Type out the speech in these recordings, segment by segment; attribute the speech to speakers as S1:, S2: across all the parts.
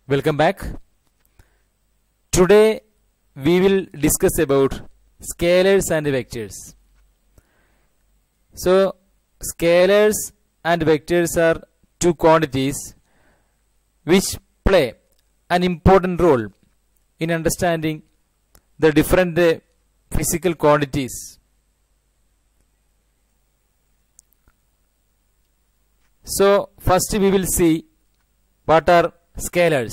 S1: Welcome back. Today we will discuss about scalars and vectors. So scalars and vectors are two quantities which play an important role in understanding the different uh, physical quantities. So first we will see what are scalars.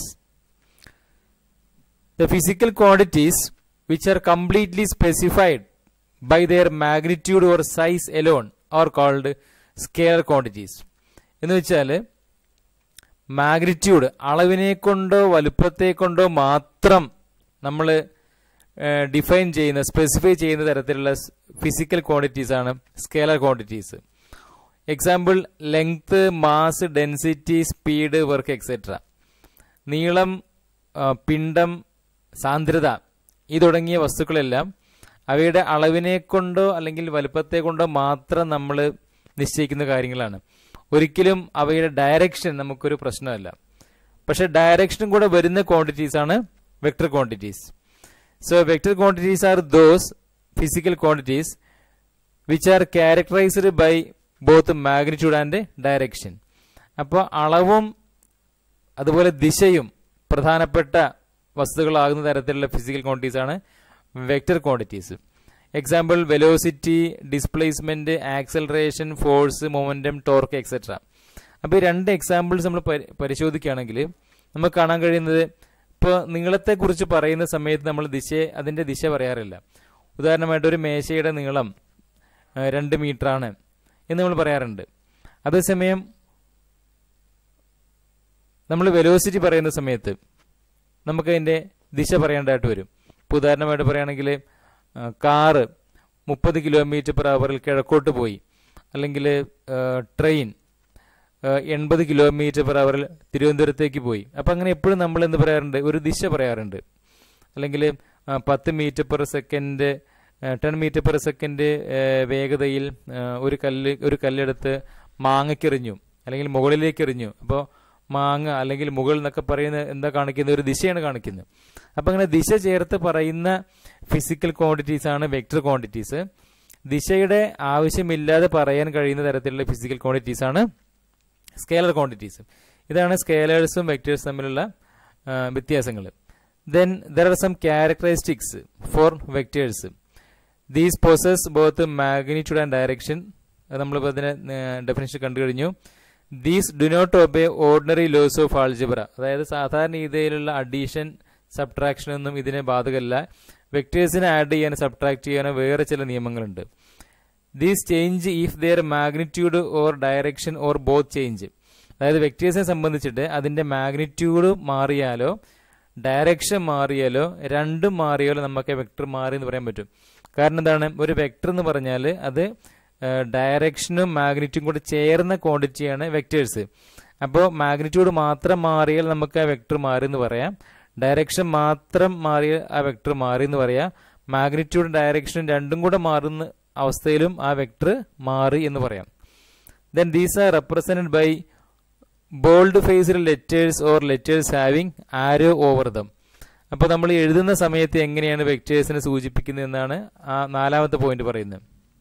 S1: The physical quantities which are completely specified by their magnitude or size alone are called scalar quantities. എന്ന് വെച്ചാൽ magnitude അളവിനെ കൊണ്ടോ വലുപ്പത്തെ കൊണ്ടോ മാത്രം നമ്മൾ define ചെയ്യുന്ന specify ചെയ്യുന്ന തരത്തിലുള്ള ഫിസിക്കൽ ക്വാണ്ടിറ്റീസ് ആണ് scalar quantities example length mass density speed work etcetera നീളം ആ, പിണ്ഡം സാന്ദ്രത ഈ തുടങ്ങിയ വസ്തുക്കളെല്ലാം അവയുടെ അളവിനെ കൊണ്ടോ അല്ലെങ്കിൽ വലുപ്പത്തെ കൊണ്ടോ മാത്രം നമ്മൾ നിശ്ചയിക്കുന്ന കാര്യങ്ങളാണ് ഒരിക്കലും അവയുടെ ഡയറക്ഷൻ നമുക്കൊരു പ്രശ്നമല്ല പക്ഷെ ഡയറക്ഷനും കൂടെ വരുന്ന ക്വാണ്ടിറ്റീസ് ആണ് vector quantities so vector quantities are those physical quantities which are characterized by both magnitude and direction അപ്പോൾ അളവും അതുപോലെ ദിശയും പ്രധാനപ്പെട്ട വസ്തുക്കളാകുന്ന തരത്തിലുള്ള ഫിസിക്കൽ ക്വാണ്ടിറ്റീസ് ആണ് vector quantities example velocity displacement acceleration force momentum torque etcetera അപ്പോൾ ഈ രണ്ട് എക്സാമ്പിൾസ് നമ്മൾ പരി- പരിശോധിക്കുകയാണെങ്കിൽ നമുക്ക് കാണാൻ കഴിയുന്നത് ഇപ്പോൾ നീളത്തെക്കുറിച്ച് പറയുന്ന സമയത്ത് നമ്മൾ ദിശയെ അതിന്റെ ദിശ പറയാറില്ല ഉദാഹരണമായിട്ട് ഒരു മേശയുടെ നീളം ആ, രണ്ട് മീറ്റർ ആണ് എന്ന് നമ്മൾ പറയാറുണ്ട് അതേസമയം നമ്മൾ വെലോസിറ്റി പറയുന്ന സമയത്ത് നമുക്ക് അതിന്റെ ദിശ പറയേണ്ടതായിട്ട് വരും ഇപ്പോൾ ഉദാഹരണമായിട്ട് പറയുകയാണെങ്കിൽ കാറ് മുപ്പത് കിലോമീറ്റർ പെർ അവറിൽ കിഴക്കോട്ട് പോയി അല്ലെങ്കിൽ ട്രെയിൻ എൺപത് കിലോമീറ്റർ പെർ അവറിൽ തിരുവനന്തപുരത്തേക്ക് പോയി അപ്പം അങ്ങനെ എപ്പോഴും നമ്മൾ എന്ത് പറയാറുണ്ട് ഒരു ദിശ പറയാറുണ്ട് അല്ലെങ്കിൽ പത്ത് metre per second ten metre per second വേഗതയിൽ ആ, ഒരു കല്ല് ഒരു കല്ലെടുത്ത് മാങ്ങയ്ക്കെറിഞ്ഞു അല്ലെങ്കിൽ മുകളിലേക്ക് എറിഞ്ഞു അപ്പോൾ മാങ്ങ അല്ലെങ്കിൽ മുകൾ എന്നൊക്കെ പറയുന്ന എന്താ കാണിക്കുന്നത് ഒരു ദിശയാണ് കാണിക്കുന്നത് അപ്പം അങ്ങനെ ദിശ ചേർത്ത് പറയുന്ന ഫിസിക്കൽ ക്വാണ്ടിറ്റീസ് ആണ് വെക്ടർ ക്വാണ്ടിറ്റീസ് ദിശയുടെ ആവശ്യമില്ലാതെ പറയാൻ കഴിയുന്ന തരത്തിലുള്ള ഫിസിക്കൽ ക്വാണ്ടിറ്റീസ് ആണ് സ്കേലർ ക്വാണ്ടിറ്റീസ് ഇതാണ് സ്കേലേഴ്സും വെക്ടേഴ്സും തമ്മിലുള്ള വ്യത്യാസങ്ങൾ then there are some characteristics for vectors these possess both magnitude and direction നമ്മളിപ്പോൾ അതിനെ ഡെഫിനേഷൻ കണ്ടു കഴിഞ്ഞു these do not obey ordinary laws of algebra അതായത് സാധാരണ രീതിയിലുള്ള അഡീഷൻ സബ്ട്രാക്ഷൻ ഒന്നും ഇതിനെ ബാധകമല്ല വെക്ടേഴ്സിനെ ആഡ് ചെയ്യാനോ സബ്ട്രാക്ട് ചെയ്യാനോ വേറെ ചില നിയമങ്ങളുണ്ട് these change if their magnitude or direction or both change അതായത് വെക്ടേഴ്സിനെ സംബന്ധിച്ചിട്ട് അതിന്റെ മാഗ്നിറ്റ്യൂഡ് മാറിയാലോ ഡയറക്ഷൻ മാറിയാലോ രണ്ടും മാറിയാലോ നമുക്ക് വെക്ടർ മാറി എന്ന് പറയാൻ പറ്റും കാരണം എന്താണ് ഒരു വെക്ടർ എന്ന് പറഞ്ഞാൽ അത് ഡയറക്ഷനും മാഗ്നിറ്റ്യൂഡും കൂടെ ചേർന്ന ക്വാണ്ടിറ്റിയാണ് വെക്ടേഴ്സ് അപ്പോൾ മാഗ്നിറ്റ്യൂഡ് മാത്രം മാറിയാൽ നമുക്ക് ആ വെക്ടർ മാറി എന്ന് പറയാം ഡയറക്ഷൻ മാത്രം മാറിയ ആ വെക്ടർ മാറി എന്ന് പറയാം മാഗ്നിറ്റ്യൂഡും ഡയറക്ഷനും രണ്ടും കൂടെ മാറുന്ന അവസ്ഥയിലും ആ വെക്ടർ മാറി എന്ന് പറയാം then these are represented by bold faced letters or letters having arrow over them അപ്പോൾ നമ്മൾ എഴുതുന്ന സമയത്ത് എങ്ങനെയാണ് വെക്ടേഴ്സിനെ സൂചിപ്പിക്കുന്നത് എന്നാണ് ആ നാലാമത്തെ പോയിന്റ് പറയുന്നത്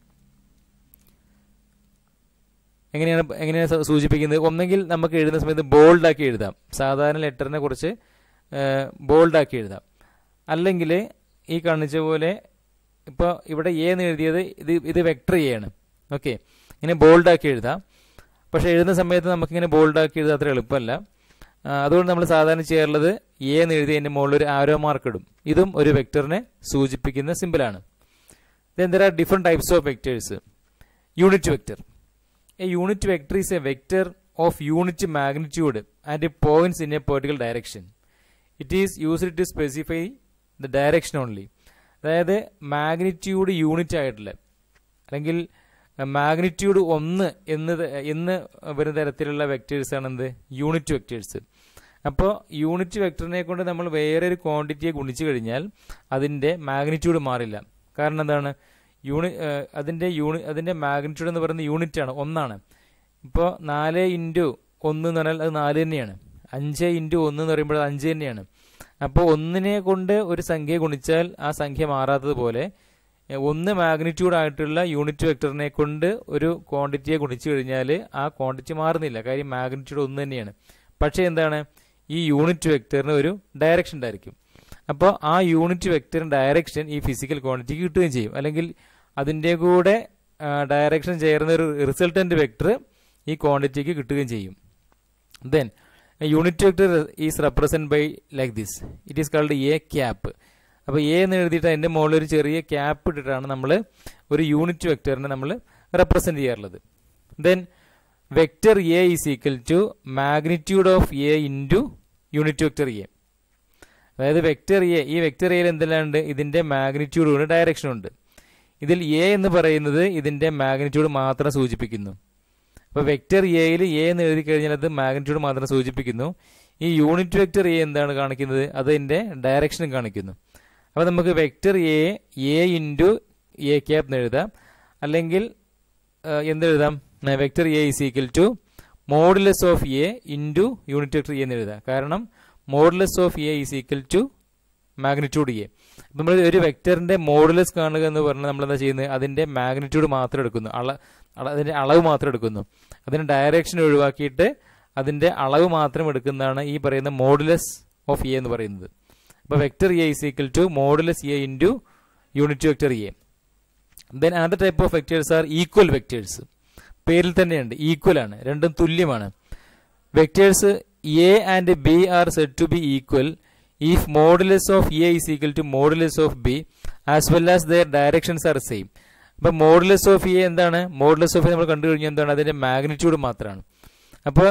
S1: എങ്ങനെയാണ് എങ്ങനെയാണ് സ- സൂചിപ്പിക്കുന്നത് ഒന്നെങ്കിൽ നമുക്ക് എഴുതുന്ന സമയത്ത് ബോൾഡ് ആക്കി എഴുതാം സാധാരണ ലെറ്ററിനെ കുറിച്ച് ബോൾഡ് ആക്കി എഴുതാം അല്ലെങ്കിൽ ഈ കാണിച്ച പോലെ ഇപ്പോൾ ഇവിടെ എ എന്ന് എഴുതിയത് ഇത് ഇത് വെക്ടർ എ ആണ് ഓക്കെ ഇങ്ങനെ ബോൾഡ് ആക്കി എഴുതാം പക്ഷെ എഴുതുന്ന സമയത്ത് നമുക്കിങ്ങനെ ബോൾഡ് ആക്കി എഴുതാൻ അത്ര എളുപ്പമല്ല ആ, അതുകൊണ്ട് നമ്മൾ സാധാരണ ചെയ്യാറുള്ളത് എ എന്ന് എഴുതി അതിൻ്റെ മുകളിൽ ഒരു ആരോ മാർക്ക് ഇടും ഇതും ഒരു വെക്ടറിനെ സൂചിപ്പിക്കുന്ന സിമ്പിളാണ് then there are different types of vectors unit vector a unit vector is a vector of unit magnitude and points in a particular direction it is used to specify the direction only അതായത് magnitude unit ആയിട്ടുള്ള അല്ലെങ്കിൽ magnitude ഒന്ന് എന്ന് ത- എന്ന് വരുന്ന തരത്തിലുള്ള vectors ആണ് എന്ത് യൂണിറ്റ് വെക്ടേഴ്സ് അപ്പോൾ യൂണിറ്റ് വെക്ടറിനെ കൊണ്ട് നമ്മൾ വേറെ ഒരു ക്വാണ്ടിറ്റിയെ ഗുണിച്ചു കഴിഞ്ഞാൽ അതിന്റെ മാഗ്നിറ്റ്യൂഡ് മാറില്ല കാരണം എന്താണ് യൂണി ഏഹ് അതിന്റെ യൂണി അതിന്റെ മാഗ്നിറ്റ്യൂഡ് എന്ന് പറയുന്നത് യൂണിറ്റ് ആണ് ഒന്നാണ് ഇപ്പോൾ നാല് ഇൻറ്റു ഒന്ന് എന്ന് പറഞ്ഞാൽ അത് നാല് തന്നെയാണ് അഞ്ച് ഇൻറ്റു ഒന്ന് എന്ന് പറയുമ്പോൾ അത് അഞ്ച് തന്നെയാണ് അപ്പോൾ ഒന്നിനെ കൊണ്ട് ഒരു സംഖ്യ ഗുണിച്ചാൽ ആ സംഖ്യ മാറാത്തതുപോലെ എ, ഒന്ന് മാഗ്നിറ്റ്യൂഡ് ആയിട്ടുള്ള യൂണിറ്റ് വെക്ടറിനെ കൊണ്ട് ഒരു ക്വാണ്ടിറ്റിയെ ഗുണിച്ചു കഴിഞ്ഞാൽ ആ ക്വാണ്ടിറ്റി മാറുന്നില്ല കാര്യം മാഗ്നിറ്റ്യൂഡ് ഒന്ന് തന്നെയാണ് പക്ഷേ എന്താണ് ഈ യൂണിറ്റ് വെക്ടറിന് ഒരു ഡയറക്ഷൻ ഉണ്ടായിരിക്കും അപ്പോൾ ആ യൂണിറ്റ് വെക്ടറിന് ഡയറക്ഷൻ ഈ ഫിസിക്കൽ ക്വാണ്ടിറ്റിക്ക് കിട്ടുകയും ചെയ്യും അല്ലെങ്കിൽ അതിൻ്റെ കൂടെ ഡയറക്ഷൻ ചേർന്ന ഒരു റിസൾട്ടന്റ് വെക്ടർ ഈ ക്വാണ്ടിറ്റിക്ക് കിട്ടുകയും ചെയ്യും then unit vector is represent by like this it is called a cap അപ്പോൾ എ എന്ന് എഴുതിയിട്ട് അതിൻ്റെ മുകളിൽ ഒരു ചെറിയ ക്യാപ്പ് ഇട്ടിട്ടാണ് നമ്മൾ ഒരു യൂണിറ്റ് വെക്ടറിനെ നമ്മൾ റെപ്രസെന്റ് ചെയ്യാറുള്ളത് then vector A is equal to magnitude of A into unit vector A അതായത് വെക്ടർ എ ഈ വെക്ടർ എയിൽ എന്തെല്ലാം ഉണ്ട് ഇതിന്റെ മാഗ്നിറ്റ്യൂഡ് ഉണ്ട് ഡയറക്ഷൻ ഉണ്ട് ഇതിൽ എ എന്ന് പറയുന്നത് ഇതിന്റെ മാഗ്നിറ്റ്യൂഡ് മാത്രം സൂചിപ്പിക്കുന്നു അപ്പോൾ വെക്ടർ എയിൽ എ എന്ന് എഴുതി കഴിഞ്ഞാൽ അത് മാഗ്നിറ്റ്യൂഡ് മാത്രം സൂചിപ്പിക്കുന്നു ഈ യൂണിറ്റ് വെക്ടർ എ എന്താണ് കാണിക്കുന്നത് അത് ഇതിന്റെ ഡയറക്ഷനും കാണിക്കുന്നു അപ്പോൾ നമുക്ക് vector A A into A cap എന്ന് എഴുതാം അല്ലെങ്കിൽ ആ, എന്തെഴുതാം vector A is equal to modulus of A into unit vector A എന്ന് എഴുതാം കാരണം modulus of A is equal to magnitude A നമ്മൾ ഒരു വെക്ടറിന്റെ മോഡുലസ് കാണുക എന്ന് പറഞ്ഞാൽ നമ്മൾ എന്താ ചെയ്യുന്നത് അതിന്റെ മാഗ്നിറ്റ്യൂഡ് മാത്രം എടുക്കുന്നു അള അള- അതിന്റെ അളവ് മാത്രം എടുക്കുന്നു അതിന്റെ ഡയറക്ഷൻ ഒഴിവാക്കിയിട്ട് അതിന്റെ അളവ് മാത്രം എടുക്കുന്നതാണ് ഈ പറയുന്ന മോഡുലസ് ഓഫ് എ എന്ന് പറയുന്നത് അപ്പോൾ vector A is equal to modulus A into unit vector A then another type of vectors are equal vectors പേരിൽ തന്നെയുണ്ട് ഈക്വൽ ആണ് രണ്ടും തുല്യമാണ് vectors A and B are said to be equal if modulus of A is equal to modulus of B as well as their directions are same അപ്പൊ modulus of A എന്താണ് modulus of A നമ്മൾ കണ്ടു കഴിഞ്ഞാൽ എന്താണ് അതിന്റെ magnitude മാത്രമാണ് അപ്പോൾ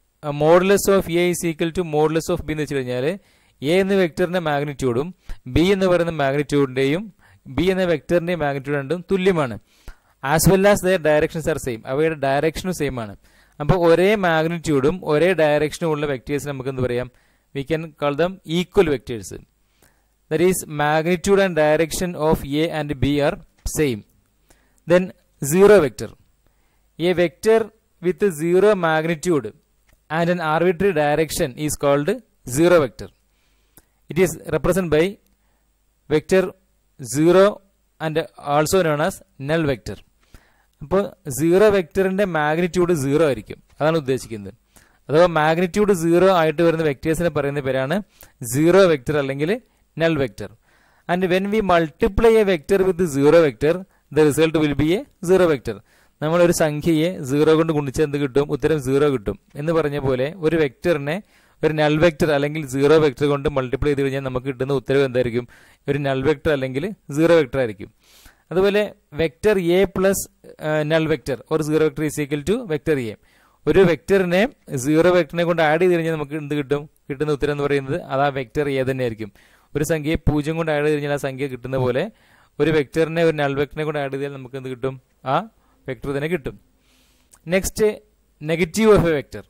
S1: modulus of A is equal to modulus of B എന്ന് വെച്ച് കഴിഞ്ഞാൽ എ എന്ന വെക്ടറിന്റെ മാഗ്നിറ്റ്യൂഡും ബി എന്ന് പറയുന്ന മാഗ്നിറ്റ്യൂഡിന്റെയും ബി എന്ന വെക്ടറിന്റെയും മാഗ്നിറ്റ്യൂഡ് രണ്ടും തുല്യമാണ് as well as their directions are same അവയുടെ ഡയറക്ഷനും സെയിം ആണ് അപ്പോൾ ഒരേ മാഗ്നിറ്റ്യൂഡും ഒരേ ഡയറക്ഷനും ഉള്ള വെക്ടേഴ്സ് നമുക്ക് എന്ത് പറയാം we can call them equal vectors that is magnitude and direction of A and B are same then zero vector A vector with zero magnitude and an arbitrary direction is called zero vector. It is represented by vector 0 and also known as null vector. അപ്പോൾ zero വെക്ടറിന്റെ magnitude zero ആയിരിക്കും അതാണ് ഉദ്ദേശിക്കുന്നത് അഥവാ magnitude zero ആയിട്ട് വരുന്ന വെക്ടേഴ്സിനെ പറയുന്ന പേരാണ് സീറോ വെക്ടർ അല്ലെങ്കിൽ null vector and when we multiply a vector with zero vector the result will be a zero vector നമ്മൾ ഒരു സംഖ്യയെ സീറോ കൊണ്ട് ഗുണിച്ചാൽ എന്ത് കിട്ടും ഉത്തരം സീറോ കിട്ടും എന്ന് പറഞ്ഞ പോലെ ഒരു വെക്ടറിനെ ഒരു നൽ വെക്ടർ അല്ലെങ്കിൽ സീറോ വെക്ടർ കൊണ്ട് മൾട്ടിപ്ലൈ ചെയ്ത് കഴിഞ്ഞാൽ നമുക്ക് കിട്ടുന്ന ഉത്തരവ് എന്തായിരിക്കും ഒരു നൽ വെക്ടർ അല്ലെങ്കിൽ സീറോ വെക്ടർ ആയിരിക്കും അതുപോലെ vector A plus null vector ഒരു zero vector is equal to vector A ഒരു വെക്ടറിനെ സീറോ വെക്ടറിനെ കൊണ്ട് ആഡ് ചെയ്ത് കഴിഞ്ഞാൽ നമുക്ക് എന്ത് കിട്ടും കിട്ടുന്ന ഉത്തരം എന്ന് പറയുന്നത് അത് ആ വെക്ടർ എ തന്നെ ആയിരിക്കും ഒരു സംഖ്യയെ പൂജ്യം കൊണ്ട് ആഡ് ചെയ്ത് കഴിഞ്ഞാൽ ആ സംഖ്യ കിട്ടുന്ന പോലെ ഒരു വെക്ടറിനെ ഒരു നൽ വെക്ടറിനെ കൊണ്ട് ആഡ് ചെയ്താൽ നമുക്ക് എന്ത് കിട്ടും ആ വെക്ടർ തന്നെ കിട്ടും next negative of a vector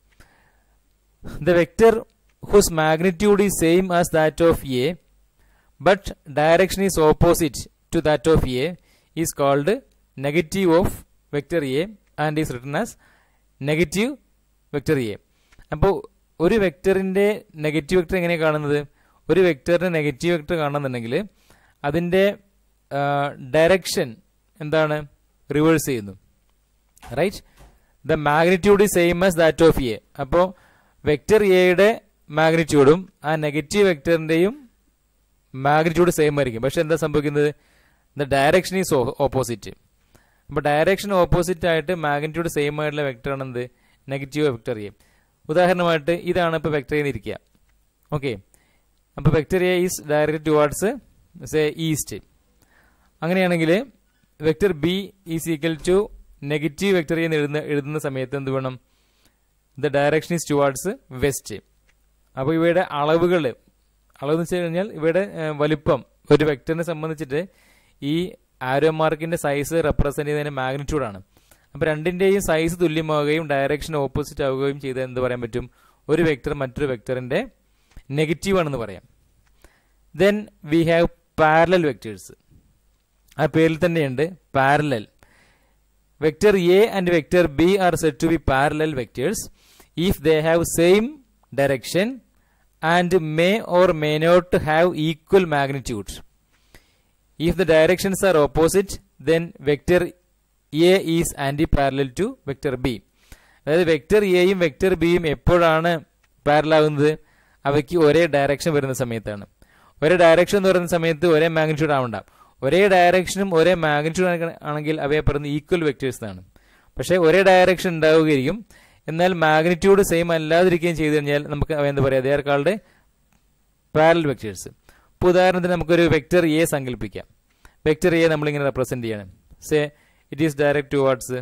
S1: the vector whose magnitude is same as that of A but direction is opposite to that of A is called negative of vector A and is written as negative vector A. അപ്പോൾ ഒരു വെക്ടറിന്റെ negative vector എങ്ങനെ കാണുന്നത് ഒരു വെക്ടറിന്റെ negative vector കാണുന്നുണ്ടെങ്കിൽ അതിന്റെ direction എന്താണ് റിവേഴ്സ് ചെയ്യുന്നു right the magnitude is same as that of A അപ്പോൾ വെക്ടർ എയുടെ മാഗ്നിറ്റ്യൂഡും ആ നെഗറ്റീവ് വെക്ടറിന്റെയും മാഗ്നിറ്റ്യൂഡ് സെയിം ആയിരിക്കും പക്ഷെ എന്താ സംഭവിക്കുന്നത് ദ ഡയറക്ഷൻ ഈസ് ഓപ്പോസിറ്റ് അപ്പോൾ ഡയറക്ഷൻ ഓപ്പോസിറ്റ് ആയിട്ട് മാഗ്നിറ്റ്യൂഡ് സെയിം ആയിട്ടുള്ള വെക്ടർ ആണ് എന്ത് നെഗറ്റീവ് വെക്ടർ എ ഉദാഹരണമായിട്ട് ഇതാണ് ഇപ്പോൾ വെക്ടർ എന്നിരിക്കുക ഓക്കെ അപ്പോൾ vector A is direct towards say east അങ്ങനെയാണെങ്കിൽ vector B is equal to negative vector എന്ന് എഴുതുന്ന എഴുതുന്ന സമയത്ത് എന്ത് വേണം the direction is towards west അപ്പോൾ ഇവയുടെ അളവുകൾ അളവ് എന്ന് വെച്ച് കഴിഞ്ഞാൽ ഇവയുടെ ഏഹ്, വലിപ്പം ഒരു വെക്ടറിനെ സംബന്ധിച്ചിട്ട് ഈ ആരോ മാർക്കിന്റെ സൈസ് റെപ്രസെന്റ് ചെയ്യുന്നതിന്റെ മാഗ്നിറ്റ്യൂഡ് ആണ് അപ്പോൾ രണ്ടിന്റെയും സൈസ് തുല്യമാവുകയും ഡയറക്ഷൻ ഓപ്പോസിറ്റ് ആവുകയും ചെയ്താൽ എന്ത് പറയാൻ പറ്റും ഒരു വെക്ടർ മറ്റൊരു വെക്ടറിന്റെ നെഗറ്റീവ് ആണെന്ന് പറയാം then we have parallel vectors ആ പേരിൽ തന്നെയുണ്ട് parallel vector A and vector B are said to be parallel vectors if they have same direction and may or may not have equal magnitude. If the directions are opposite, then vector A is anti-parallel to vector B. അതായത് vector എയും vector ബിയും എപ്പോഴാണ് parallel ആകുന്നത് അവയ്ക്ക് ഒരേ direction വരുന്ന സമയത്താണ് ഒരേ ഡയറക്ഷൻ എന്ന് പറയുന്ന സമയത്ത് ഒരേ മാഗ്നിറ്റ്യൂഡ് ആവണ്ട ഒരേ ഡയറക്ഷനും ഒരേ മാഗ്നിറ്റ്യൂഡ് ആണെങ്കിൽ അവയെ പറയുന്നത് ഈക്വൽ വെക്ടേഴ്സ് എന്നാണ് പക്ഷേ ഒരേ ഡയറക്ഷൻ ഉണ്ടാവുകയും എന്നാൽ മാഗ്നിറ്റ്യൂഡ് സെയിം അല്ലാതിരിക്കുകയും ചെയ്തു കഴിഞ്ഞാൽ നമുക്ക് അവ എന്താ പറയുക അതേ കാളുടെ പാരൽ വെക്ടേഴ്സ് ഇപ്പോൾ ഉദാഹരണത്തിന് നമുക്കൊരു വെക്ടർ എ സങ്കല്പിക്കാം വെക്ടർ എ നമ്മളിങ്ങനെ റെപ്രസെന്റ് ചെയ്യണം say it is direct towards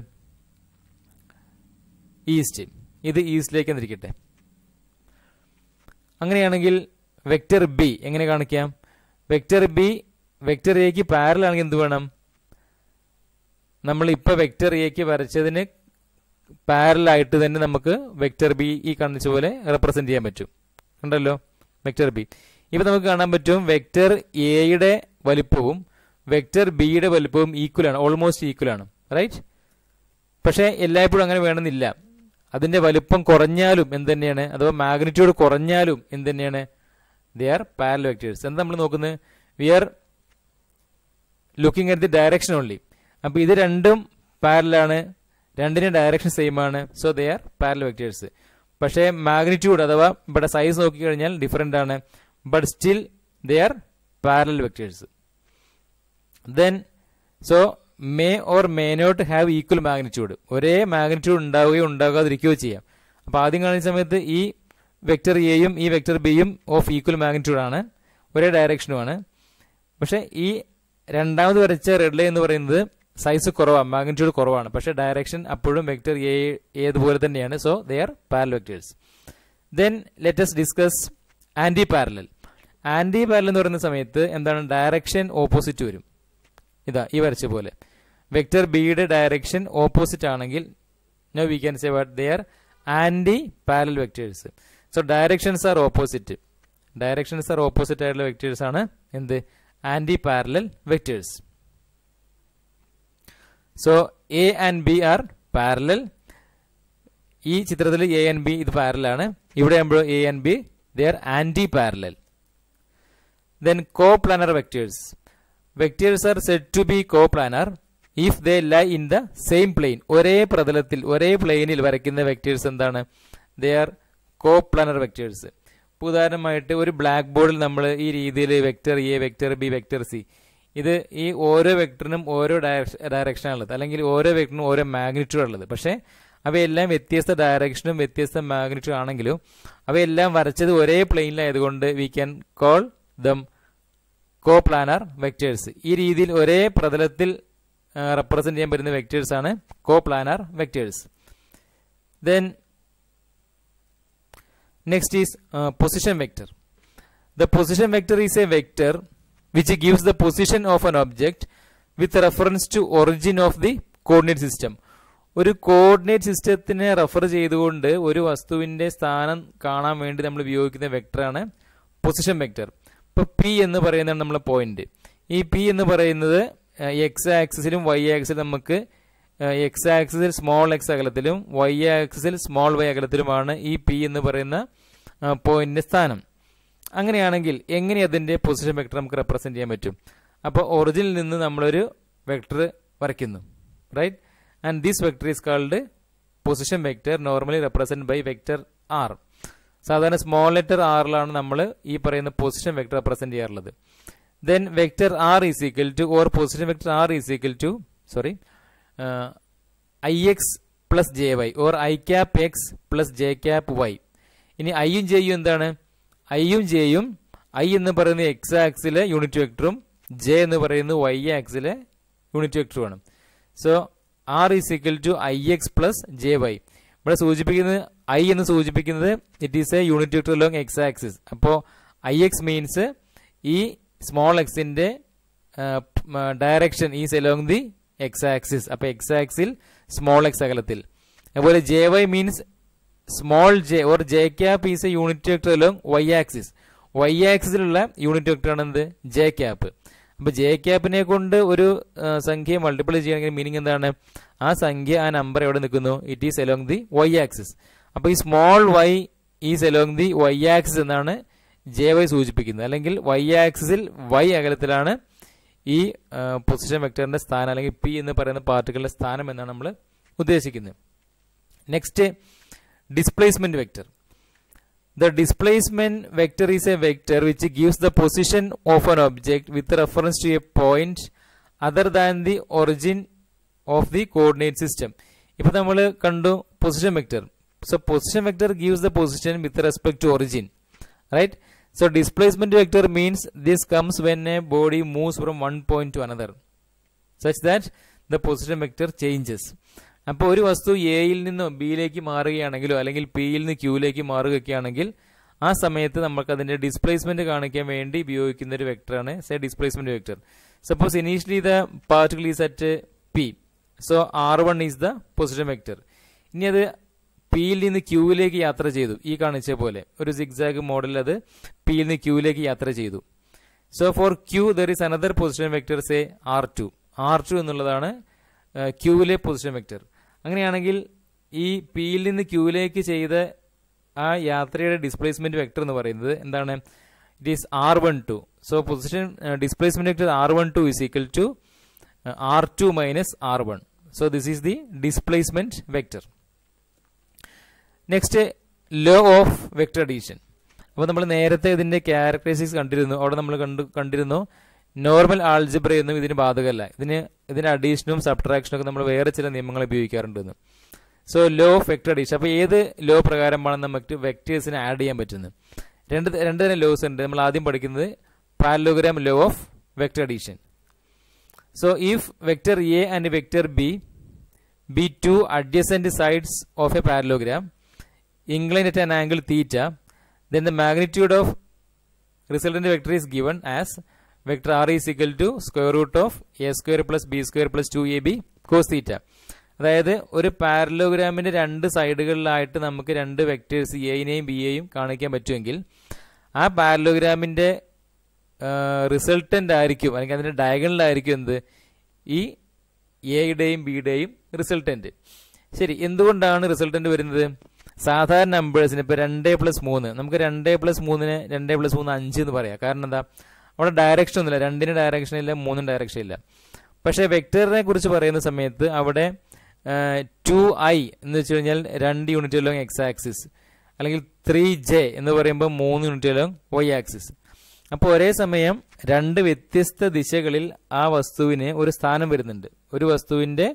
S1: east ഇത് ഈസ്റ്റിലേക്ക് എന്നിരിക്കട്ടെ അങ്ങനെയാണെങ്കിൽ വെക്ടർ ബി എങ്ങനെ കാണിക്കാം വെക്ടർ ബി വെക്ടർ എക്ക് പാരൽ ആണെങ്കിൽ എന്ത് വേണം നമ്മൾ ഇപ്പൊ വെക്ടർ എക്ക് വരച്ചതിന് പാരലായിട്ട് തന്നെ നമുക്ക് വെക്ടർ ബി ഈ കാണിച്ച പോലെ റെപ്രസെന്റ് ചെയ്യാൻ പറ്റും ഉണ്ടല്ലോ വെക്ടർ ബി ഇപ്പൊ നമുക്ക് കാണാൻ പറ്റും വെക്ടർ എയുടെ വലിപ്പവും വെക്ടർ ബിയുടെ വലിപ്പവും ഈക്വൽ ആണ് ഓൾമോസ്റ്റ് ഈക്വൽ ആണ് റൈറ്റ് പക്ഷേ എല്ലായ്പ്പോഴും അങ്ങനെ വേണമെന്നില്ല അതിന്റെ വലിപ്പം കുറഞ്ഞാലും എന്ത് തന്നെയാണ് അഥവാ മാഗ്നിറ്റ്യൂഡ് കുറഞ്ഞാലും എന്ത് തന്നെയാണ് ദേ ആർ പാരൽ വെക്ടേഴ്സ് എന്താ നമ്മൾ നോക്കുന്നത് we are looking at the direction only അപ്പൊ ഇത് രണ്ടും പാരലാണ് രണ്ടിനും ഡയറക്ഷൻ സെയിം ആണ് so they are parallel vectors പക്ഷേ മാഗ്നിറ്റ്യൂഡ് അഥവാ ഇവിടെ സൈസ് നോക്കിക്കഴിഞ്ഞാൽ ഡിഫറെന്റ് ആണ് but still they are parallel vectors then so may or may not have equal magnitude ഒരേ മാഗ്നിറ്റ്യൂഡ് ഉണ്ടാവുകയോ ഉണ്ടാകാതിരിക്കുകയോ ചെയ്യാം അപ്പൊ ആദ്യം കാണുന്ന സമയത്ത് ഈ വെക്ടർ എയും ഈ വെക്ടർ ബിയും ഓഫ് ഈക്വൽ മാഗ്നിറ്റ്യൂഡ് ആണ് ഒരേ ഡയറക്ഷനുമാണ് പക്ഷെ ഈ രണ്ടാമത് വരച്ച റെഡ് ലൈൻ എന്ന് പറയുന്നത് സൈസ് കുറവാണ് മാഗ്നിറ്റ്യൂഡ് കുറവാണ് പക്ഷെ ഡയറക്ഷൻ അപ്പോഴും വെക്ടർ എ ഏതുപോലെ തന്നെയാണ് so they are parallel vectors then let's discuss anti parallel anti parallel എന്ന് പറയുന്ന സമയത്ത് എന്താണ് ഡയറക്ഷൻ ഓപ്പോസിറ്റ് വരും ഇതാ ഈ വരച്ച പോലെ വെക്ടർ ബിയുടെ ഡയറക്ഷൻ ഓപ്പോസിറ്റ് ആണെങ്കിൽ no we can say what they are anti parallel vectors so directions are opposite directions are opposite ആയിട്ടുള്ള വെക്ടേഴ്സ് ആണ് എന്ത് anti parallel vectors so A and B are parallel ഈ ചിത്രത്തിൽ എ ആൻഡ് ബി ഇത് പാരലാണ് ഇവിടെ ആകുമ്പോൾ A and B they are anti parallel then coplanar vectors vectors are said to be coplanar if they lie in the same plain ഒരേ പ്രതലത്തിൽ ഒരേ പ്ലെയിനിൽ വരയ്ക്കുന്ന വെക്ടേഴ്സ് എന്താണ് they are coplanar vectors ഉദാഹരണമായിട്ട് ഒരു black ബോർഡിൽ നമ്മൾ ഈ രീതിയിൽ vector A vector B vector C ഇത് ഈ ഓരോ വെക്ടറിനും ഓരോ ഡയറക്ഷൻ ഉള്ളത് അല്ലെങ്കിൽ ഓരോ വെക്ടറിനും ഓരോ മാഗ്നിറ്റ്യൂഡ് ഉള്ളത് പക്ഷേ അവയെല്ലാം വ്യത്യസ്ത ഡയറക്ഷനും വ്യത്യസ്ത മാഗ്നിറ്റ്യൂഡ് ആണെങ്കിലും അവയെല്ലാം വരച്ചത് ഒരേ പ്ലെയിനിലായതുകൊണ്ട് we can call them coplanar vectors ഈ രീതിയിൽ ഒരേ പ്രതലത്തിൽ റെപ്രസെന്റ് ചെയ്യാൻ പറ്റുന്ന വെക്ടേഴ്സ് ആണ് coplanar vectors then next is position vector the position vector is a vector which gives the position of an object with reference to origin of the coordinate system ഒരു coordinate സിസ്റ്റത്തിനെ refer ചെയ്തുകൊണ്ട് ഒരു വസ്തുവിന്റെ സ്ഥാനം കാണാൻ വേണ്ടി നമ്മൾ ഉപയോഗിക്കുന്ന വെക്ടറാണ് പൊസിഷൻ വെക്ടർ ഇപ്പൊ പി എന്ന് പറയുന്നതാണ് നമ്മളെ പോയിന്റ് ഈ പി എന്ന് പറയുന്നത് എക്സ് ആക്സിസിലും വൈ ആക്സിലും നമുക്ക് എക്സ് ആക്സിസിൽ സ്മോൾ എക്സ് അകലത്തിലും വൈ ആക്സിസിൽ സ്മോൾ വൈ അകലത്തിലുമാണ് ഈ പി എന്ന് പറയുന്ന പോയിന്റിന്റെ സ്ഥാനം അങ്ങനെയാണെങ്കിൽ എങ്ങനെ അതിന്റെ പൊസിഷൻ വെക്ടർ നമുക്ക് റെപ്രസെന്റ് ചെയ്യാൻ പറ്റും അപ്പോൾ ഒറിജിനിൽ നിന്ന് നമ്മളൊരു വെക്ടർ വരയ്ക്കുന്നു right and this vector is called position vector normally represent by vector r സാധാരണ സ്മോൾ ലെറ്റർ ആറിലാണ് നമ്മൾ ഈ പറയുന്ന പൊസിഷൻ വെക്ടർ റെപ്രസെന്റ് ചെയ്യാറുള്ളത് then vector R is equal to or position vector R is equal to sorry i x plus j y or i cap x plus j cap y ഇനി ഐയും ജെയും എന്താണ് ഐയും ജെയും ഐ എന്ന് പറയുന്ന x ആക്സിലെ യൂണിറ്റ് വെക്ടറും ജെ എന്ന് പറയുന്നത് വൈ ആക്സിലെ യൂണിറ്റ് വെക്ടറുമാണ് so r is equal to i x plus j y ഇവിടെ സൂചിപ്പിക്കുന്നത് ഐ എന്ന് സൂചിപ്പിക്കുന്നത് it is a unit vector along x axis അപ്പോൾ ഐ എക്സ് മീൻസ് ഈ സ്മോൾ എക്സിന്റെ direction is along the x axis അപ്പൊ എക്സ് ആക്സിൽ സ്മോൾ എക്സ് അകലത്തിൽ അതുപോലെ j y means small j or j cap is a unit vector along y axis y ആക്സിസിലുള്ള unit vector ആണ് എന്ത് J cap അപ്പൊ ജെ ക്യാപ്പിനെ കൊണ്ട് ഒരു സംഖ്യ മൾട്ടിപ്ലൈ ചെയ്യണമെങ്കിൽ മീനിങ് എന്താണ് ആ സംഖ്യ ആ നമ്പർ എവിടെ നിൽക്കുന്നു it is along the y axis അപ്പൊ ഈ small y is along the y axis എന്നാണ് ജെ വൈ സൂചിപ്പിക്കുന്നത് അല്ലെങ്കിൽ വൈ ആക്സിസിൽ വൈ അകലത്തിലാണ് ഈ പൊസിഷൻ വെക്ടറിന്റെ സ്ഥാനം അല്ലെങ്കിൽ പി എന്ന് പറയുന്ന പാർട്ടിക്കിളിന്റെ സ്ഥാനം എന്നാണ് നമ്മൾ ഉദ്ദേശിക്കുന്നത് next displacement vector The displacement vector is a vector which gives the position of an object with reference to a point other than the origin of the coordinate system. ഇപ്പൊ നമ്മൾ കണ്ടു position vector so position vector gives the position with respect to origin right so displacement vector means this comes when a body moves from one point to another such that the position vector changes അപ്പോൾ ഒരു വസ്തു എയിൽ നിന്ന് ബിയിലേക്ക് മാറുകയാണെങ്കിലോ അല്ലെങ്കിൽ പിയിൽ നിന്ന് ക്യൂയിലേക്ക് മാറുകയൊക്കെയാണെങ്കിൽ ആ സമയത്ത് നമുക്ക് അതിന്റെ ഡിസ്പ്ലേസ്മെന്റ് കാണിക്കാൻ വേണ്ടി ഉപയോഗിക്കുന്ന ഒരു വെക്ടറാണ് say displacement vector suppose initially the particle is at P so r one is the position vector ഇനി അത് പിയിൽ നിന്ന് ക്യൂവിലേക്ക് യാത്ര ചെയ്തു ഈ കാണിച്ച പോലെ ഒരു സിക്സാഗ് മോഡൽ അത് പിയിൽ നിന്ന് ക്യൂവിലേക്ക് യാത്ര ചെയ്തു so for Q there is another position vector say r two r two എന്നുള്ളതാണ് ക്യൂവിലെ പൊസിഷൻ വെക്ടർ അങ്ങനെയാണെങ്കിൽ ഈ പിയിൽ നിന്ന് ക്യൂവിലേക്ക് ചെയ്ത ആ യാത്രയുടെ ഡിസ്പ്ലേസ്മെന്റ് വെക്ടർ എന്ന് പറയുന്നത് എന്താണ് it is r one two so position displacement vector r one two is equal to r two minus r one so this is the displacement vector next law of vector addition അപ്പോൾ നമ്മൾ നേരത്തെ ഇതിന്റെ characteristics കണ്ടിരുന്നു അവിടെ നമ്മൾ കണ്ടു കണ്ടിരുന്നു normal ആൾജിബ്രയൊന്നും ഇതിന് ബാധകമല്ല ഇതിന് ഇതിന് അഡീഷനും സബ്ട്രാക്ഷനും ഒക്കെ നമ്മൾ വേറെ ചില നിയമങ്ങൾ ഉപയോഗിക്കാറുണ്ടെന്ന് so law of vector addition അപ്പോൾ ഏത് ലോ പ്രകാരമാണ് നമുക്ക് വെക്ടേഴ്സിനെ ആഡ് ചെയ്യാൻ പറ്റുന്നത് രണ്ട് രണ്ട് തരം ലോസ് ഉണ്ട് നമ്മൾ ആദ്യം പഠിക്കുന്നത് parallelogram law of vector addition so if vector A and vector B be two adjacent sides of a parallelogram inclined at an angle theta, then the magnitude of resultant vector is given as vector r is equal to square root of a square plus b square plus 2ab cos theta. അതായത് ഒരു പാരലോഗ്രാമിന്റെ രണ്ട് സൈഡുകളിലായിട്ട് നമുക്ക് രണ്ട് vectors എയിനെയും B എയും കാണിക്കാൻ പറ്റുമെങ്കിൽ ആ പാരലോഗ്രാമിന്റെ resultant ആയിരിക്കും അല്ലെങ്കിൽ അതിന്റെ ഡയഗണലായിരിക്കും എന്ത് ഈ എയുടെയും ബിയുടെയും റിസൾട്ടന്റ് ശരി എന്തുകൊണ്ടാണ് റിസൾട്ടന്റ് വരുന്നത് സാധാരണ നമ്പേഴ്സിന് ഇപ്പൊ രണ്ടേ പ്ലസ് മൂന്ന് നമുക്ക് രണ്ടേ പ്ലസ് മൂന്നിന് രണ്ടേ പ്ലസ് മൂന്ന് അഞ്ച് എന്ന് പറയാം കാരണം എന്താ അവിടെ ഡയറക്ഷൻ ഒന്നുമില്ല രണ്ടിന് ഡയറക്ഷൻ ഇല്ല മൂന്നിന് ഡയറക്ഷൻ ഇല്ല പക്ഷേ വെക്ടറിനെ കുറിച്ച് പറയുന്ന സമയത്ത് അവിടെ ടു ഐ എന്ന് വെച്ച് കഴിഞ്ഞാൽ രണ്ട് യൂണിറ്റ് ലോങ് എക്സ് ആക്സിസ് അല്ലെങ്കിൽ ത്രീ ജെ എന്ന് പറയുമ്പോൾ മൂന്ന് യൂണിറ്റ് ലോങ് വൈ ആക്സിസ് അപ്പോൾ ഒരേ സമയം രണ്ട് വ്യത്യസ്ത ദിശകളിൽ ആ വസ്തുവിന് ഒരു സ്ഥാനം വരുന്നുണ്ട് ഒരു വസ്തുവിന്റെ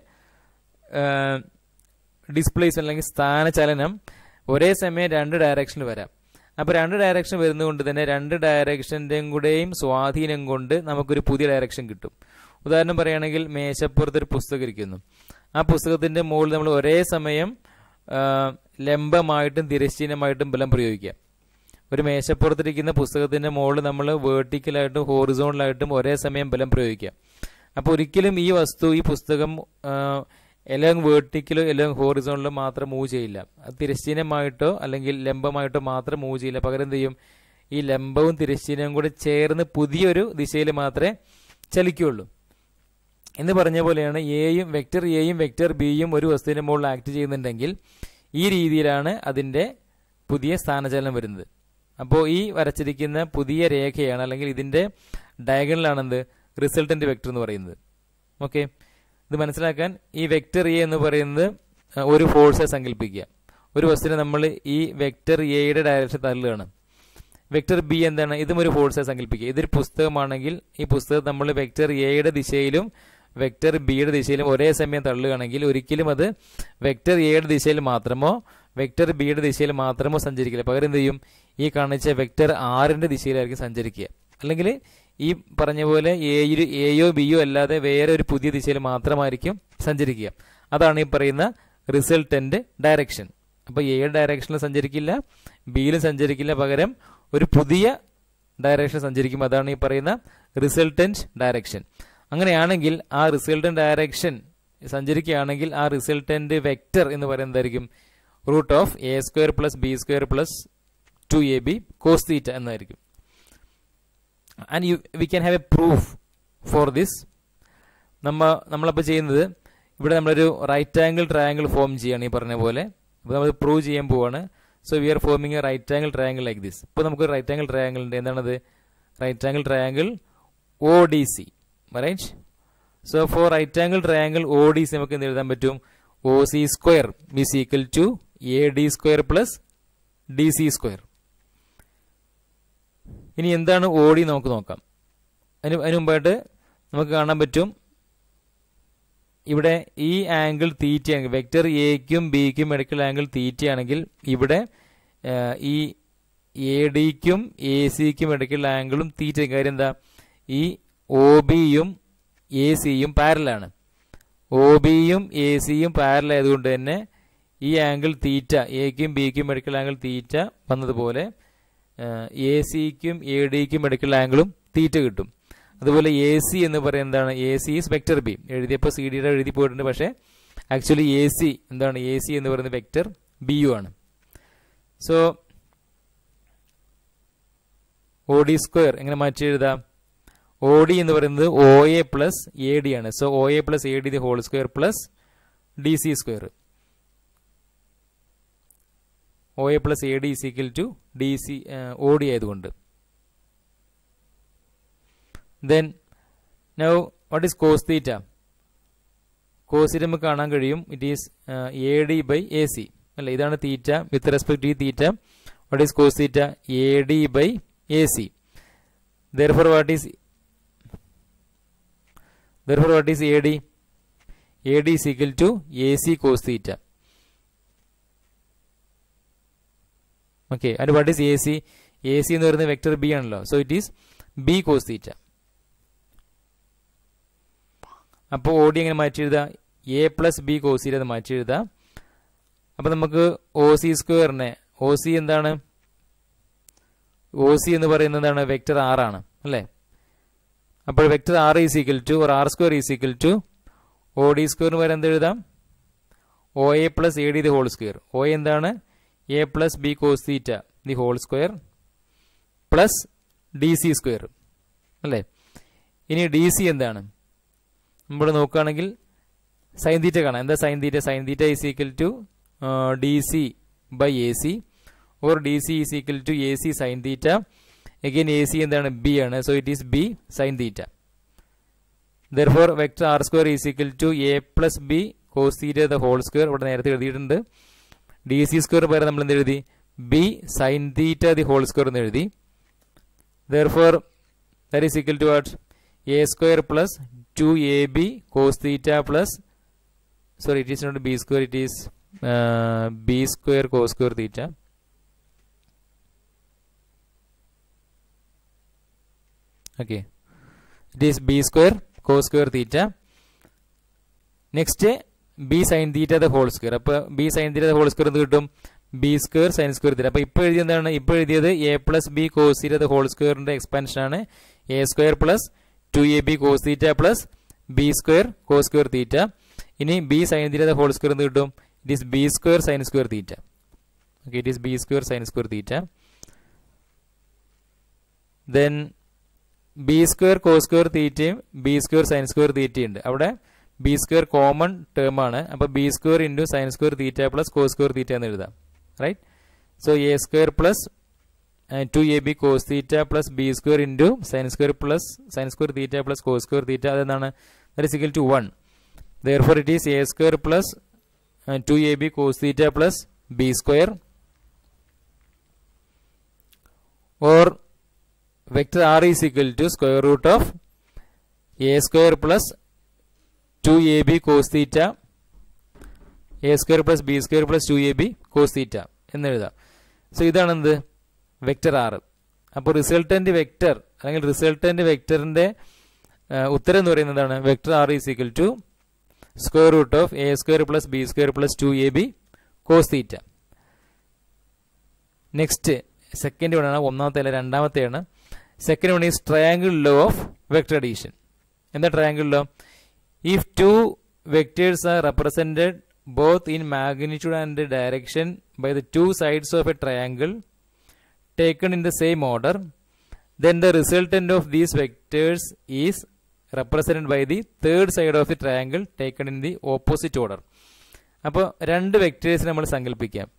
S1: ഡിസ്പ്ലേസ് അല്ലെങ്കിൽ സ്ഥാനചലനം ഒരേ സമയം രണ്ട് ഡയറക്ഷനിൽ വരാം അപ്പോൾ രണ്ട് ഡയറക്ഷൻ വരുന്നതുകൊണ്ട് തന്നെ രണ്ട് ഡയറക്ഷൻ്റെയും കൂടെയും സ്വാധീനം കൊണ്ട് നമുക്കൊരു പുതിയ ഡയറക്ഷൻ കിട്ടും ഉദാഹരണം പറയുകയാണെങ്കിൽ മേശപ്പുറത്ത് ഒരു പുസ്തകം ഇരിക്കുന്നു ആ പുസ്തകത്തിന്റെ മുകളിൽ നമ്മൾ ഒരേ സമയം ലംബമായിട്ടും തിരശ്ചീനമായിട്ടും ബലം പ്രയോഗിക്കാം ഒരു മേശപ്പുറത്തിരിക്കുന്ന പുസ്തകത്തിന്റെ മുകളിൽ നമ്മൾ വേർട്ടിക്കലായിട്ടും ഹോറിസോണലായിട്ടും ഒരേ സമയം ബലം പ്രയോഗിക്കാം അപ്പോൾ ഒരിക്കലും ഈ വസ്തു ഈ പുസ്തകം എല്ലാം വേർട്ടിക്കലോ എല്ലാം ഹോറിസോണിലോ മാത്രം മൂവ് ചെയ്യില്ല അത് തിരശ്ചീനമായിട്ടോ അല്ലെങ്കിൽ ലംബമായിട്ടോ മാത്രം മൂവ് ചെയ്യില്ല പകരം എന്ത് ചെയ്യും ഈ ലംബവും തിരശ്ചീനവും കൂടെ ചേർന്ന് പുതിയൊരു ദിശയിൽ മാത്രമേ ചലിക്കുകയുള്ളൂ എന്ന് പറഞ്ഞ പോലെയാണ് എയും വെക്ടർ എയും വെക്ടർ ബിയും ഒരു വസ്തുവിന്റെ മുകളിൽ ആക്ട് ചെയ്യുന്നുണ്ടെങ്കിൽ ഈ രീതിയിലാണ് അതിന്റെ പുതിയ സ്ഥാനചലനം വരുന്നത് അപ്പോൾ ഈ വരച്ചിരിക്കുന്ന പുതിയ രേഖയാണ് അല്ലെങ്കിൽ ഇതിന്റെ ഡയഗണലാണെന്ത് റിസൾട്ടന്റ് വെക്ടർ എന്ന് പറയുന്നത് ഓക്കെ ഇത് മനസ്സിലാക്കാൻ ഈ വെക്ടർ എ എന്ന് പറയുന്നത് ഒരു ഫോഴ്സെ സങ്കല്പിക്കുക ഒരു വസ്തുവിനെ നമ്മൾ ഈ വെക്ടർ എയുടെ ഡയറക്ഷൻ തള്ളുകയാണ് വെക്ടർ ബി എന്താണ് ഇതും ഒരു ഫോഴ്സെ സങ്കല്പിക്കുക ഇതൊരു പുസ്തകമാണെങ്കിൽ ഈ പുസ്തകം നമ്മൾ വെക്ടർ എയുടെ ദിശയിലും വെക്ടർ ബിയുടെ ദിശയിലും ഒരേ സമയം തള്ളുകയാണെങ്കിൽ ഒരിക്കലും അത് വെക്ടർ എയുടെ ദിശയിൽ മാത്രമോ വെക്ടർ ബിയുടെ ദിശയിൽ മാത്രമോ സഞ്ചരിക്കില്ല പകരം എന്ത് ചെയ്യും ഈ കാണിച്ച വെക്ടർ ആറിന്റെ ദിശയിലായിരിക്കും സഞ്ചരിക്കുക അല്ലെങ്കിൽ ഈ പറഞ്ഞ പോലെ എയൊരു എയോ ബിയോ അല്ലാതെ വേറെ ഒരു പുതിയ ദിശയിൽ മാത്രമായിരിക്കും സഞ്ചരിക്കുക അതാണ് ഈ പറയുന്ന റിസൾട്ടന്റ് ഡയറക്ഷൻ അപ്പൊ എ ഡയറക്ഷനിൽ സഞ്ചരിക്കില്ല ബിയിലും സഞ്ചരിക്കില്ല പകരം ഒരു പുതിയ ഡയറക്ഷൻ സഞ്ചരിക്കും അതാണ് ഈ പറയുന്ന റിസൾട്ടന്റ് ഡയറക്ഷൻ അങ്ങനെയാണെങ്കിൽ ആ റിസൾട്ടന്റ് ഡയറക്ഷൻ സഞ്ചരിക്കുകയാണെങ്കിൽ ആ റിസൾട്ടന്റ് വെക്ടർ എന്ന് പറയുന്നതായിരിക്കും root of A square plus B square plus two A B cos theta എന്നായിരിക്കും and you we can have a proof for this നമ്മ നമ്മളപ്പോൾ ചെയ്യുന്നത് ഇവിടെ നമ്മളൊരു റൈറ്റ് ആംഗിൾ ട്രയാംഗിൾ ഫോം ചെയ്യാണ് ഈ പറഞ്ഞ പോലെ അപ്പോൾ നമ്മൾ പ്രൂവ് ചെയ്യാൻ പോവാണ് so we are forming a right angle triangle like this ഇപ്പോൾ നമുക്ക് റൈറ്റ് ആംഗിൾ ട്രയാങ്കിൾ ഉണ്ട് എന്താണത് right angle triangle O D C right so for right angle triangle O D C നമുക്ക് എന്ത് എഴുതാൻ പറ്റും O C square is equal to A D square plus D C square ഇനി എന്താണ് O D നമുക്ക് നോക്കാം അതിന് അതിന് മുമ്പായിട്ട് നമുക്ക് കാണാൻ പറ്റും ഇവിടെ ഈ ആംഗിൾ തീറ്റയാണെങ്കിൽ വെക്റ്റർ എക്കും ബിക്കും ഇടയ്ക്കുള്ള ആംഗിൾ തീറ്റയാണെങ്കിൽ ഇവിടെ ആ, ഈ എ ഡിക്കും എ സിക്കും ഇടയ്ക്കുള്ള ആംഗിളും തീറ്റ കാര്യം എന്താ ഈ ഒ ബിയും എ സിയും പാരലാണ് ഒ ബിയും എ സിയും പാരൽ ആയതുകൊണ്ട് തന്നെ ഈ ആംഗിൾ തീറ്റ എക്കും ബിക്കും ഇടയ്ക്കുള്ള ആംഗിൾ തീറ്റ വന്നതുപോലെ എ സിക്കും എ ഡിക്കും ഇടയ്ക്കുള്ള ആംഗിളും തീറ്റ കിട്ടും അതുപോലെ എ സി എന്ന് പറയുന്നത് എന്താണ് A C is vector B എഴുതിയപ്പോൾ സി ഡിയുടെ എഴുതി പോയിട്ടുണ്ട് പക്ഷേ ആക്ച്വലി എ സി എന്താണ് എ സി എന്ന് പറയുന്നത് വെക്ടർ ബി യു ആണ് സോ ഒ ഡി സ്ക്വയർ എങ്ങനെ മാറ്റി എഴുതാം ഒ ഡി എന്ന് പറയുന്നത് O A plus A D ആണ് so O A plus A D the whole square plus D C square O A plus A D is equal to D C O D ആയതുകൊണ്ട് then now what is cos theta cos theta നമുക്ക് കാണാൻ കഴിയും it is A D by A C അല്ല ഇതാണ് theta with respect to theta what is cos theta A D by A C therefore what is therefore what is A D A D is equal to A C cos theta okay and what is A C A C എന്ന് പറയുന്നത് vector B ആണല്ലോ so it is B cos തീറ്റ അപ്പോൾ O D എങ്ങനെ മാറ്റി എഴുതാം A plus B cos theta എന്ന് മാറ്റി എഴുതാം അപ്പോൾ നമുക്ക് ഒ സി സ്ക്വയറിനെ ഒ സി എന്താണ് ഒ സി എന്ന് പറയുന്നത് എന്താണ് വെക്ടർ ആർ ആണ് അല്ലേ അപ്പോൾ vector R is equal to or R square is equal to O D സ്ക്വയറിന് വരെ എന്ത് എഴുതാം O A plus A D the whole square O എന്താണ് A plus B cos theta the whole square plus D C square അല്ലേ ഇനി D C എന്താണ് നമ്മൾ നോക്കുകയാണെങ്കിൽ സൈൻ തീറ്റ കാണാം എന്താ sine theta sine theta is equal to D C by A C or D C is equal to A C sine theta again A C എന്താണ് B ആണ് so it is B sine theta therefore vector R square is equal to A plus B cos theta the whole square ഇവിടെ നേരത്തെ എഴുതിയിട്ടുണ്ട് D C square പകരം നമ്മൾ എന്ത് എഴുതി B sine theta the whole square എന്ന് എഴുതി therefore that is equal to what A square plus two A B cos theta plus sorry it is not B square it is B square cos square theta okay it is B square cos square theta next B sine theta the whole square അപ്പോൾ B sine theta the whole square എന്ത് കിട്ടും B square sine square theta അപ്പോൾ ഇപ്പോൾ എഴുതിയത് എന്താണ് ഇപ്പോൾ എഴുതിയത് A plus B cos theta the whole സ്ക്വയറിന്റെ എക്സ്പാൻഷൻ ആണ് A square plus two A B cos theta plus B square cos square theta ഇനി B sine theta the whole square എന്ത് കിട്ടും it is B square sine square theta okay it is B square sine square theta then B square cos square തീറ്റയും B square sine square തീറ്റയും ഉണ്ട് അവിടെ B square common term ആണ് അപ്പോൾ B square into sine square theta plus cos square theta എന്ന് എഴുതാം right so A square plus two A B cos theta plus B square into sine square plus sine square theta plus cos square theta അതെന്താണ് that is equal to one therefore it is A square plus two A B cos theta plus B square or vector r is equal to square root of a square plus 2ab cos theta a square plus b square plus 2ab cos theta എന്ന് എഴുതാം so ഇതാണ് എന്ത് vector R അപ്പോൾ resultant vector അല്ലെങ്കിൽ resultant വെക്ടറിന്റെ ഉത്തരം എന്ന് പറയുന്നത് എന്താണ് vector R is equal to square root of A square plus B square plus two A B cos theta next second one ആണ് ഒന്നാമത്തെ അല്ല രണ്ടാമത്തെയാണ് second one is triangle law of vector addition എന്താ triangle law if two vectors are represented both in magnitude and direction by the two sides of a triangle taken in the same order then the resultant of these vectors is represented by the third side of the triangle taken in the opposite order അപ്പോൾ രണ്ട് vectors നമ്മൾ സങ്കല്പിക്കാം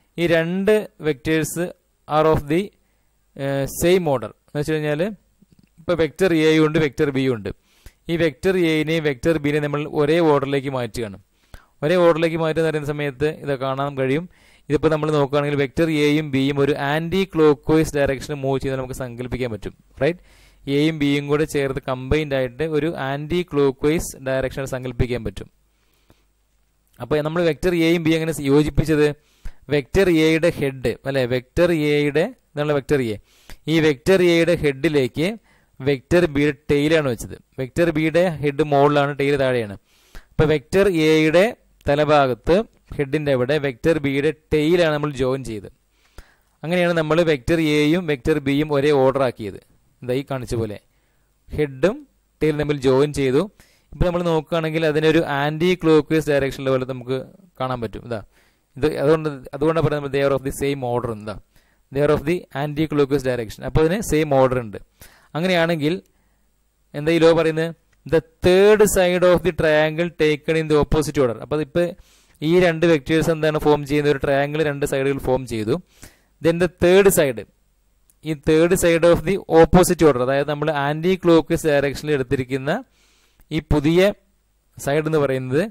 S1: ഈ രണ്ട് vectors are of the same order എന്ന് വെച്ച് കഴിഞ്ഞാൽ ഇപ്പോൾ വെക്റ്റർ എ ഉണ്ട് വെക്റ്റർ ബി ഉണ്ട് ഈ വെക്റ്റർ എനെയും വെക്റ്റർ ബിനെയും നമ്മൾ ഒരേ ഓർഡറിലേക്ക് മാറ്റുകയാണ് ഒരേ ഓർഡറിലേക്ക് മാറ്റുന്ന പറയുന്ന സമയത്ത് ഇത് കാണാൻ കഴിയും ഇതിപ്പോൾ നമ്മൾ നോക്കുകയാണെങ്കിൽ വെക്റ്റർ എയും ബിയും ഒരു ആന്റി ക്ലോക്ക് വൈസ് ഡയറക്ഷനിൽ മൂവ് ചെയ്താൽ നമുക്ക് സങ്കല്പിക്കാൻ പറ്റും റൈറ്റ് എയും ബിയും കൂടെ ചേർത്ത് കമ്പൈൻഡ് ആയിട്ട് ഒരു ആന്റി ക്ലോക്ക് വൈസ് ഡയറക്ഷനിൽ സങ്കല്പിക്കാൻ പറ്റും അപ്പോൾ നമ്മൾ വെക്റ്റർ എയും ബി എങ്ങനെ യോജിപ്പിച്ചത് വെക്റ്റർ എയുടെ ഹെഡ് അല്ലെ വെക്റ്റർ എയുടെ എന്നുള്ള വെക്റ്റർ എ ഈ വെക്റ്റർ എയുടെ ഹെഡിലേക്ക് വെക്റ്റർ ബിയുടെ ടെയിലാണ് വെച്ചത് വെക്റ്റർ ബിയുടെ ഹെഡ് മുകളിലാണ് ടെയിൽ താഴെയാണ് അപ്പോൾ വെക്റ്റർ എയുടെ തലഭാഗത്ത് ഹെഡിന്റെ അവിടെ വെക്റ്റർ ബിയുടെ ടെയിലാണ് നമ്മൾ ജോയിൻ ചെയ്ത് അങ്ങനെയാണ് നമ്മൾ വെക്റ്റർ എയും വെക്റ്റർ ബിയും ഒരേ ഓർഡർ ആക്കിയത് ഇതാ ഈ കാണിച്ച പോലെ ഹെഡും ടെയിലും തമ്മിൽ ജോയിൻ ചെയ്തു ഇപ്പൊ നമ്മൾ നോക്കുകയാണെങ്കിൽ അതിനൊരു ആന്റി ക്ലോക്ക് വൈസ് ഡയറക്ഷനിലെ പോലെ നമുക്ക് കാണാൻ പറ്റും ഇതാ ഇത് അതുകൊണ്ട് അതുകൊണ്ടാണ് പറയുന്നത് they're of the same order എന്താ they're of the anticlockwise direction അപ്പോൾ അതിന് സെയിം ഓർഡർ ഉണ്ട് അങ്ങനെയാണെങ്കിൽ എന്താ ഈ ലോ പറയുന്നത് the third side of the triangle taken in the opposite order അപ്പോൾ ഇപ്പൊ ഈ രണ്ട് വെക്ടേഴ്സ് എന്താണ് ഫോം ചെയ്യുന്ന ഒരു ട്രയാങ്കിൾ രണ്ട് സൈഡുകൾ ഫോം ചെയ്തു ദെൻ ദ തേർഡ് സൈഡ് ഈ third side of the opposite order അതായത് നമ്മൾ ആന്റി ക്ലോക്ക് ഡയറക്ഷനിൽ എടുത്തിരിക്കുന്ന ഈ പുതിയ സൈഡ് എന്ന് പറയുന്നത്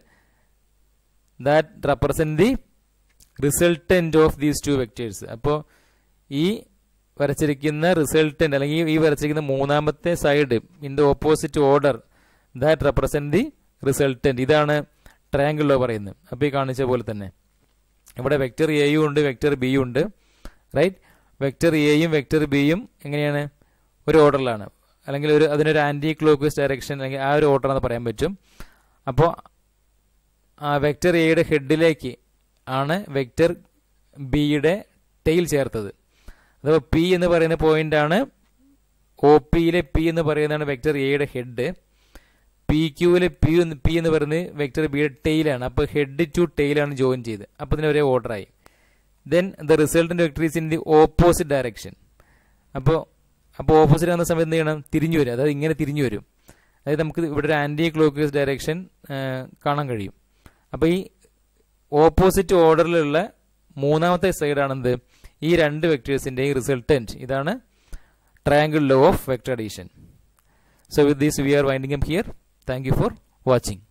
S1: that represent the resultant of these two vectors അപ്പോൾ ഈ വരച്ചിരിക്കുന്ന റിസൾട്ടന്റ് അല്ലെങ്കിൽ ഈ വരച്ചിരിക്കുന്ന മൂന്നാമത്തെ side in the opposite order that represent the resultant ഇതാണ് ട്രയാങ്കിളിലോ പറയുന്നത് അപ്പോൾ ഈ കാണിച്ച പോലെ തന്നെ ഇവിടെ വെക്ടർ എയും ഉണ്ട് വെക്ടർ ബിയും ഉണ്ട് റൈറ്റ് വെക്ടർ എയും വെക്ടർ ബിയും എങ്ങനെയാണ് ഒരു ഓർഡറിലാണ് അല്ലെങ്കിൽ ഒരു അതിനൊരു ആന്റി ക്ലോക്ക് ഡയറക്ഷൻ അല്ലെങ്കിൽ ആ ഒരു ഓർഡർ എന്ന് പറയാൻ പറ്റും അപ്പോൾ ആ വെക്ടർ എയുടെ ഹെഡിലേക്ക് ആണ് വെക്ടർ ബിയുടെ ടെയിൽ ചേർത്തത് അഥവാ പി എന്ന് പറയുന്ന പോയിന്റ് ആണ് ഒ പിയിലെ പി എന്ന് പറയുന്നതാണ് വെക്ടർ എയുടെ ഹെഡ് പി ക്യൂവിലെ പി എന്ന് പി എന്ന് പറയുന്നത് വെക്ടർ ബിയുടെ ടെയിലാണ് അപ്പോൾ ഹെഡ് ടു ടെയിലാണ് ജോയിൻ ചെയ്ത് അപ്പോൾ ഇതിന് ഒരേ ഓർഡറായി then the resultant vector is in the opposite direction അപ്പോൾ അപ്പോൾ ഓപ്പോസിറ്റ് ആകുന്ന സമയത്ത് എന്ത് ചെയ്യണം തിരിഞ്ഞു വരും അതായത് ഇങ്ങനെ തിരിഞ്ഞു വരും അതായത് നമുക്ക് ഇവിടെ ഒരു ആന്റി ക്ലോക്ക് ഡയറക്ഷൻ കാണാൻ കഴിയും അപ്പോൾ ഈ ഓപ്പോസിറ്റ് ഓർഡറിലുള്ള മൂന്നാമത്തെ സൈഡാണെന്ത് ഈ രണ്ട് വെക്ടേഴ്സിൻ്റെയും റിസൾട്ടൻറ്റ് ഇതാണ് triangle law of vector addition So with this we are winding up here. Thank you for watching.